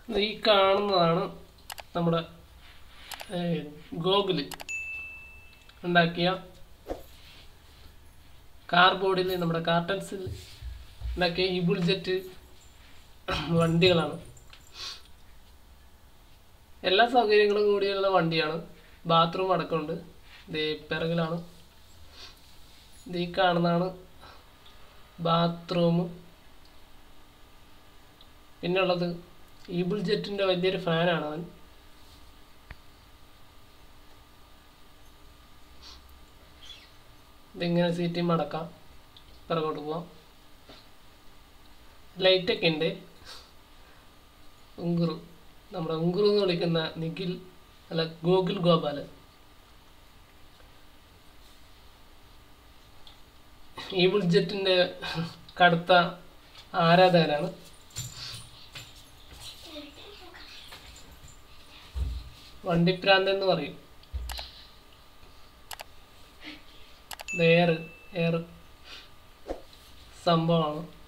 ഇത് ഈ കാണുന്നതാണ് നമ്മുടെ ഗോകുല് ഉണ്ടാക്കിയ കാർബോർഡിൽ നമ്മുടെ കാർട്ടൻസിൽ ഉണ്ടാക്കിയ ഈ ബുൾജെറ്റ് വണ്ടികളാണ് എല്ലാ സൗകര്യങ്ങളും കൂടിയുള്ള വണ്ടിയാണ് ബാത്റൂം അടക്കമുണ്ട് ഇത് പിറകിലാണ് ഇത് ഈ കാണുന്നതാണ് ബാത്റൂം പിന്നെ ഉള്ളത് ഈ ബുൾജെറ്റിൻ്റെ വലിയൊരു ഫാനാണ് അവൻ ഇതിങ്ങനെ സീറ്റിൽ മടക്കാം പിറകോട്ട് പോവാം ലൈറ്റൊക്കെ ഉണ്ട് ഉങ്കുറു നമ്മുടെ ഉങ്കുറു എന്ന് വിളിക്കുന്ന നിഖിൽ അല്ല ഗോകുൽ ഗോപാലൻ ഈ ബുൾജെറ്റിന്റെ കടുത്ത ആരാധകനാണ് വണ്ടിപ്രാന്ത് എന്ന് പറയും എയർ എയർ സംഭവമാണ്